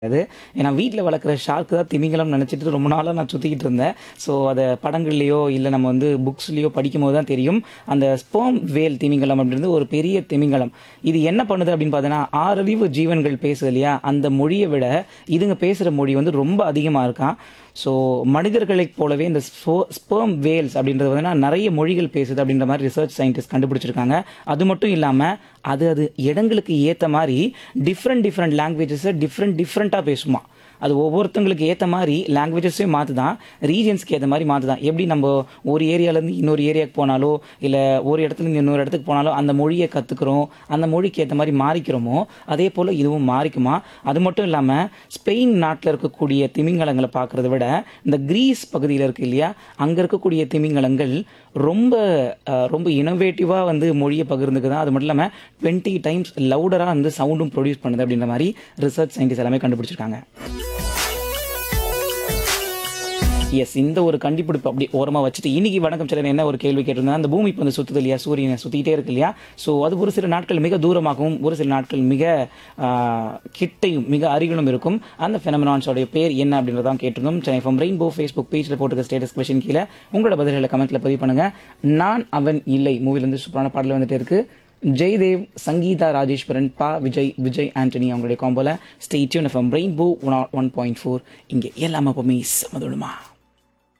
அது ஏன்னா வீட்டில் வளர்க்குற ஷார்க்கு தான் திமிங்கலம் நினச்சிட்டு ரொம்ப நாளாக நான் சுற்றிக்கிட்டு இருந்தேன் ஸோ அதை படங்கள்லையோ இல்லை நம்ம வந்து புக்ஸ்லேயோ படிக்கும் போது தான் தெரியும் அந்த ஸ்போம் வேல் திமிங்கலம் அப்படின்றது ஒரு பெரிய திமிங்கலம் இது என்ன பண்ணுது அப்படின்னு பார்த்தீங்கன்னா ஆறறிவு ஜீவன்கள் பேசுது இல்லையா அந்த மொழியை விட இதுங்க பேசுகிற மொழி வந்து ரொம்ப அதிகமாக இருக்கான் ஸோ மனிதர்களைப் போலவே இந்த ஸ்பேம் வேல்ஸ் அப்படின்றது வந்து நிறைய மொழிகள் பேசுது அப்படின்ற மாதிரி ரிசர்ச் சயின்டிஸ்ட் கண்டுபிடிச்சிருக்காங்க அது மட்டும் இல்லாமல் அது அது இடங்களுக்கு ஏற்ற மாதிரி டிஃப்ரெண்ட் டிஃப்ரெண்ட் லாங்குவேஜஸை டிஃப்ரெண்ட் டிஃப்ரெண்ட்டாக பேசுமா அது ஒவ்வொருத்தங்களுக்கு ஏற்ற மாதிரி லாங்குவேஜஸே மாற்று தான் ரீஜன்ஸ்க்கு ஏற்ற மாதிரி மாற்று தான் எப்படி நம்ம ஒரு ஏரியாலேருந்து இன்னொரு ஏரியாவுக்கு போனாலோ இல்லை ஒரு இடத்துலேருந்து இன்னொரு இடத்துக்கு போனாலோ அந்த மொழியை கற்றுக்குறோம் அந்த மொழிக்கு ஏற்ற மாதிரி மாறிக்கிறோமோ அதே போல் இதுவும் மாறிக்குமா அது மட்டும் இல்லாமல் ஸ்பெயின் நாட்டில் இருக்கக்கூடிய திமிங்கலங்களை பார்க்குறத விட இந்த கிரீஸ் பகுதியில் இருக்கு இல்லையா அங்கே இருக்கக்கூடிய திமிங்கலங்கள் ரொம்ப அஹ், ரொம்ப இனோவேட்டிவாக வந்து மொழியை பகிர்ந்துக்கு தான் அது மட்டும் இல்லாமல் டுவெண்ட்டி டைம்ஸ் லவுடராக வந்து சவுண்டும் ப்ரொடியூஸ் பண்ணுது அப்படின்ற மாதிரி ரிசர்ச் சயின்டிஸ்ட் எல்லாமே கண்டுபிடிச்சிருக்காங்க எஸ் இந்த ஒரு கண்டுபிடிப்பு அப்படி ஓரமாக வச்சுட்டு இன்னைக்கு வணக்கம் சிலர் என்ன ஒரு கேள்வி கேட்டிருந்தா அந்த பூமி இப்போ வந்து சுற்றுது இல்லையா சூரியனை சுற்றிக்கிட்டே இருக்கு இல்லையா ஸோ அது ஒரு சில நாட்கள் மிக தூரமாகவும் ஒரு சில நாட்கள் மிக ஆஹ், கிட்டையும் மிக அருகிலும் இருக்கும் அந்த ஃபெனமினான்ஸோடைய பேர் என்ன அப்படின்றதான் கேட்டிருந்தோம் சென்னை ஃப்ரம் ரெயின்போ ஃபேஸ்புக் பேஜில் போட்டுக்க ஸ்டேட்டஸ் கொஷின் கீழே உங்களோட பதில்களை கமெண்ட்ல பதிவு பண்ணுங்க நான் அவன் இல்லை மூவிலேருந்து சூப்பரான பாடல் வந்துட்டு இருக்கு ஜெய்தேவ் சங்கீதா ராஜேஸ்வரன் பா விஜய் விஜய் ஆண்டனி அவங்களுடைய காம்போல stay tuned from rainbow one one point four இங்கே எல்லாமே எப்பவுமே சமதுடுமா